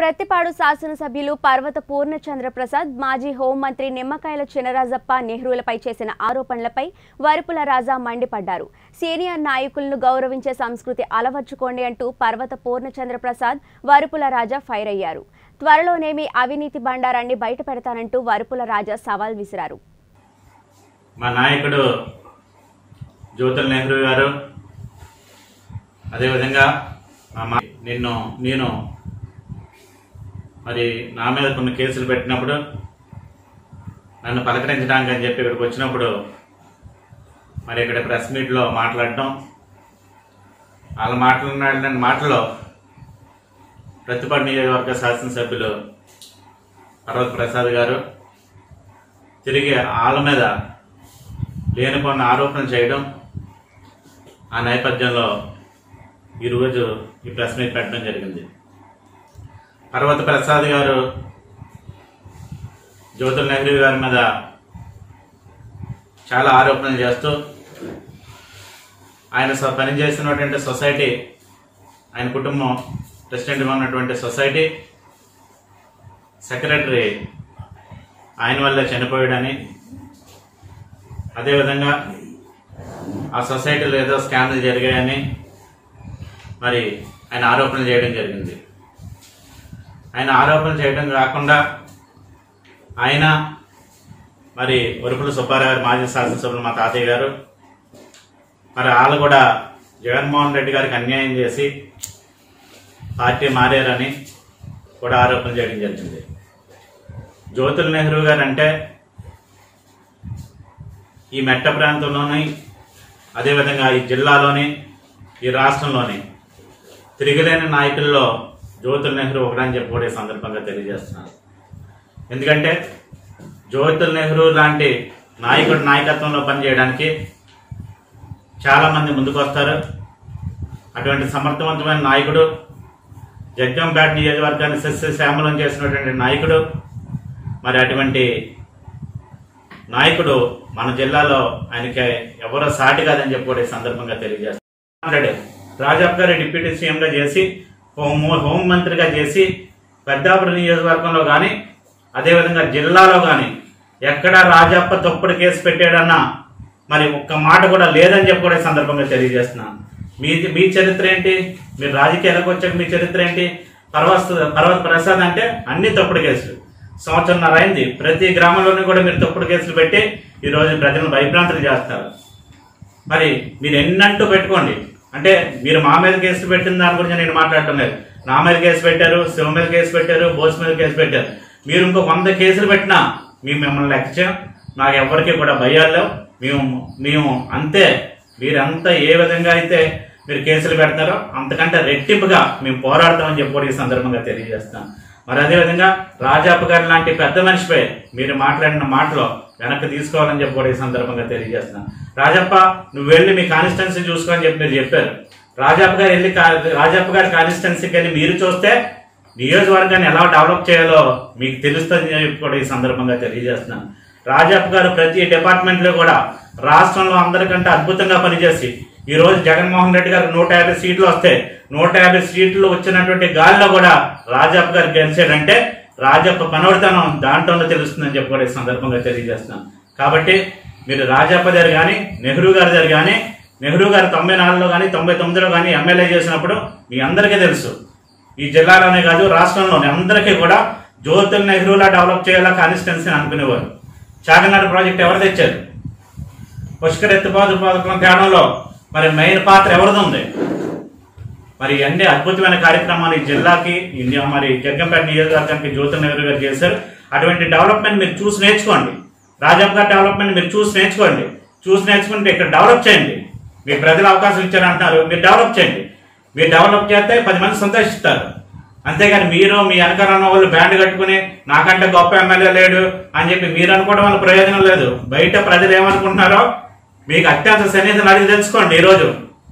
ప్రతిపాడు శాసనసభ్యులు పర్వత పూర్ణచంద్ర ప్రసాద్ మాజీ హోంమంత్రి నిమ్మకాయల చినరాజప్ప నెహ్రూలపై చేసిన ఆరోపణలపై వరుపుల రాజా మండిపడ్డారు సీనియర్ నాయకులను గౌరవించే సంస్కృతి అలవర్చుకోండి అంటూ పర్వత పూర్ణచంద్ర ప్రసాద్ వరుపుల రాజా ఫైర్ అయ్యారు త్వరలోనేమి అవినీతి బండారాన్ని బయట పెడతానంటూ వరుపుల రాజా సవాల్ విసిరారు మా నాయకుడు జ్యోతుల్ నెహ్రూ గారు అదేవిధంగా మా మా నిన్ను నేను మరి నా మీద కొన్ని కేసులు పెట్టినప్పుడు నన్ను పలకరించడానికి అని చెప్పి ఇక్కడికి వచ్చినప్పుడు మరి ఇక్కడ ప్రెస్ మీట్లో మాట్లాడటం వాళ్ళ మాట్లాడిన మాటలో ప్రతిపాడు నియోజకవర్గ శాసనసభ్యులు పర్వత్ ప్రసాద్ గారు తిరిగి వాళ్ళ మీద లేనిపోయిన ఆరోపణలు చేయడం ఆ నేపథ్యంలో ఈరోజు ఈ ప్రెస్ మీట్ పెట్టడం జరిగింది పర్వత ప్రసాద్ గారు జ్యోతుల్ నెహ్రూ గారి మీద చాలా ఆరోపణలు చేస్తూ ఆయన స- పనిచేస్తున్నటువంటి సొసైటీ ఆయన కుటుంబం ప్రెసిడెంట్గా ఉన్నటువంటి సొసైటీ సెక్రటరీ ఆయన వల్లే చనిపోయాడని అదేవిధంగా ఆ సొసైటీలో ఏదో స్కామ్లు జరిగాయని మరి ఆయన ఆరోపణలు చేయడం జరిగింది ఆయన ఆరోపణలు చేయడం కాకుండా ఆయన మరి వరుపుల సుబ్బారావు గారు మాజీ శాసనసభ్యులు మా తాతయ్య గారు మరి వాళ్ళు కూడా జగన్మోహన్ రెడ్డి గారికి అన్యాయం చేసి పార్టీ మారారని కూడా ఆరోపణ చేయడం జరిగింది జ్యోతుల్ నెహ్రూ గారు అంటే ఈ మెట్ట ప్రాంతంలోని అదేవిధంగా ఈ జిల్లాలోని ఈ రాష్ట్రంలోని తిరిగిలేని నాయకుల్లో జ్యోతుల్ నెహ్రూ ఒకటని చెప్పి కూడా ఈ సందర్భంగా తెలియజేస్తున్నాను ఎందుకంటే జ్యోతుల్ నెహ్రూ లాంటి నాయకుడు నాయకత్వంలో పనిచేయడానికి చాలామంది ముందుకు వస్తారు అటువంటి సమర్థవంతమైన నాయకుడు జగ్గంపేట నియోజకవర్గాన్ని సస్యశ్యామలం చేసినటువంటి నాయకుడు మరి అటువంటి నాయకుడు మన జిల్లాలో ఆయనకి ఎవరో సాటి కాదని చెప్పి కూడా ఈ సందర్భంగా తెలియజేస్తారు రాజాబ్ గారు డిప్యూటీ సీఎంగా చేసి హోం హోం మంత్రిగా చేసి పెద్దాపురం నియోజకవర్గంలో కానీ అదేవిధంగా జిల్లాలో కానీ ఎక్కడ రాజప్ప తప్పుడు కేసు పెట్టాడన్నా మరి ఒక్క మాట కూడా లేదని చెప్పి కూడా ఈ సందర్భంగా తెలియజేస్తున్నాను మీ మీ చరిత్ర ఏంటి మీరు రాజకీయాలకు వచ్చాక మీ చరిత్ర ఏంటి పర్వత పర్వత్ ప్రసాద్ అంటే అన్ని తప్పుడు కేసులు సంవత్సరంన్నర అయింది ప్రతి గ్రామంలోనూ కూడా మీరు తప్పుడు కేసులు పెట్టి ఈరోజు ప్రజలను భయభ్రాంతులు చేస్తారు మరి మీరు ఎన్నంటూ పెట్టుకోండి అంటే మీరు మా మీద కేసులు పెట్టిన దాని గురించి నేను మాట్లాడటం లేదు నా మీద కేసు పెట్టారు శివ మీద కేసు పెట్టారు బోస్ మీద కేసు పెట్టారు మీరు ఇంకో వంద కేసులు పెట్టినా మేము మిమ్మల్ని లెక్క చేయం నాకు ఎవరికి కూడా భయాలు లేవు మేము మేము అంతే మీరంతా ఏ విధంగా అయితే మీరు కేసులు పెడతారో అంతకంటే రెట్టింపుగా మేము పోరాడతామని చెప్పి కూడా ఈ సందర్భంగా తెలియజేస్తాం మరి అదేవిధంగా రాజాప్ప గారి లాంటి పెద్ద మనిషిపై మీరు మాట్లాడిన మాటలో వెనక్కి తీసుకోవాలని చెప్పి కూడా ఈ సందర్భంగా తెలియజేస్తున్నాం రాజప్ప నువ్వు వెళ్ళి మీ కాన్స్టిట్యున్సీ చూసుకో అని చెప్పి మీరు చెప్పారు రాజప్ప గారు వెళ్ళి కా- రాజప్ప గారి కాన్స్టిట్యున్సీకి వెళ్ళి మీరు చూస్తే నియోజకవర్గాన్ని ఎలా డెవలప్ చేయాలో మీకు తెలుస్తుందని చెప్పి కూడా ఈ సందర్భంగా తెలియజేస్తున్నాను రాజప్ప గారు ప్రతి డిపార్ట్మెంట్లో కూడా రాష్ట్రంలో అందరికంటే అద్భుతంగా పనిచేసి ఈ రోజు జగన్మోహన్ రెడ్డి గారికి నూట యాభై సీట్లు వస్తే నూట యాభై సీట్లు వచ్చినటువంటి గాలిలో కూడా రాజప్ప గారు గెలిచాడంటే రాజప్ప పనవడతనం దాంట్లోనే తెలుస్తుందని చెప్పి కూడా ఈ సందర్భంగా తెలియజేస్తున్నాను కాబట్టి మీరు రాజప్ప గారు కానీ నెహ్రూ గారి దగ్గర కానీ నెహ్రూ గారు తొంభై నాలుగులో కానీ తొంభై తొమ్మిదిలో కానీ ఎమ్మెల్యే చేసినప్పుడు మీ అందరికీ తెలుసు ఈ జిల్లాలోనే కాదు రాష్ట్రంలోనే అందరికీ కూడా జ్యోతుల్ నెహ్రూలా డెవలప్ చేయాలా కాన్స్టిట్యున్సీ అనుకునేవారు చాగనాడు ప్రాజెక్ట్ ఎవరు తెచ్చారు పుష్కర్ ఎత్తిపోతు పథకం తేడంలో మరి మెయిన్ పాత్ర ఎవరిది ఉంది మరి అన్ని అద్భుతమైన కార్యక్రమాలు ఈ జిల్లాకి ఇండియా మరి జగ్గంపేట నియోజకవర్గానికి జ్యోతుల్ నెహ్రూ గారు చేశారు అటువంటి డెవలప్మెంట్ మీరు చూసి నేర్చుకోండి రాజాబ్ గారి డెవలప్మెంట్ మీరు చూసి నేర్చుకోండి చూసి నేర్చుకుంటే ఇక్కడ డెవలప్ చేయండి మీ ప్రజలు అవకాశం ఇచ్చారంటున్నారు మీరు డెవలప్ చేయండి మీరు డెవలప్ చేస్తే పది మంది సంతోషిస్తారు అంతేగాని మీరు మీ వెనకాల ఉన్న వాళ్ళు బ్యాండ్ కట్టుకుని నాకంటే గొప్ప ఎమ్మెల్యే లేడు అని చెప్పి మీరు అనుకోవడం వల్ల ప్రయోజనం లేదు బయట ప్రజలు ఏమనుకుంటున్నారో మీకు అత్యంత సన్నిహితులు అడిగి తెలుసుకోండి ఈరోజు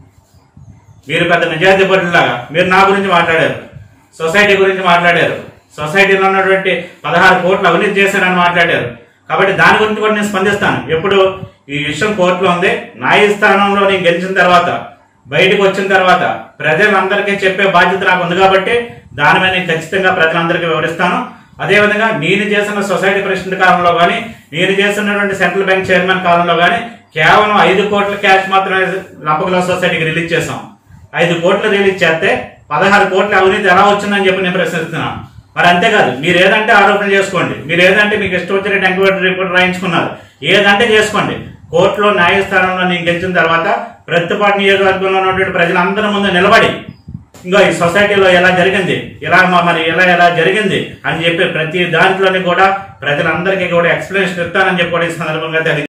మీరు పెద్ద నిజాయితీ పరులాగా మీరు నా గురించి మాట్లాడారు సొసైటీ గురించి మాట్లాడారు సొసైటీలో ఉన్నటువంటి పదహారు కోట్లు అవినీతి చేశారని మాట్లాడారు కాబట్టి దాని గురించి కూడా నేను స్పందిస్తాను ఎప్పుడు ఈ విషయం కోర్టులో ఉంది న్యాయస్థానంలో నేను గెలిచిన తర్వాత బయటకు వచ్చిన తర్వాత ప్రజలందరికీ చెప్పే బాధ్యత నాకు ఉంది కాబట్టి దాని మీద నేను ఖచ్చితంగా ప్రజలందరికీ వివరిస్తాను అదేవిధంగా నేను చేసిన సొసైటీ ప్రెసిడెంట్ కాలంలో కానీ నేను చేస్తున్నటువంటి సెంట్రల్ బ్యాంక్ చైర్మన్ కాలంలో కానీ కేవలం ఐదు కోట్ల క్యాష్ మాత్రమే లంపకుల సొసైటీకి రిలీజ్ చేసాం ఐదు కోట్లు రిలీజ్ చేస్తే పదహారు కోట్ల అవినీతి ఎలా వచ్చిందని చెప్పి నేను ప్రశ్నిస్తున్నాను మరి అంతేకాదు మీరు ఏదంటే ఆరోపణ చేసుకోండి మీరు ఏదంటే మీకు ఇష్టం వచ్చిన ఎంక్వైరీ రిపోర్ట్ రాయించుకున్నారు ఏదంటే చేసుకోండి కోర్టులో న్యాయస్థానంలో నేను గెలిచిన తర్వాత ప్రతిపాటు నియోజకవర్గంలో ఉన్నటువంటి ప్రజలందరి ముందు నిలబడి ఇంకో ఈ సొసైటీలో ఎలా జరిగింది ఇలా మ- మరి ఎలా ఎలా జరిగింది అని చెప్పి ప్రతి దాంట్లోని కూడా ప్రజలందరికీ కూడా ఎక్స్ప్లెనేషన్ ఇస్తానని చెప్పి కూడా ఈ సందర్భంగా తెలియ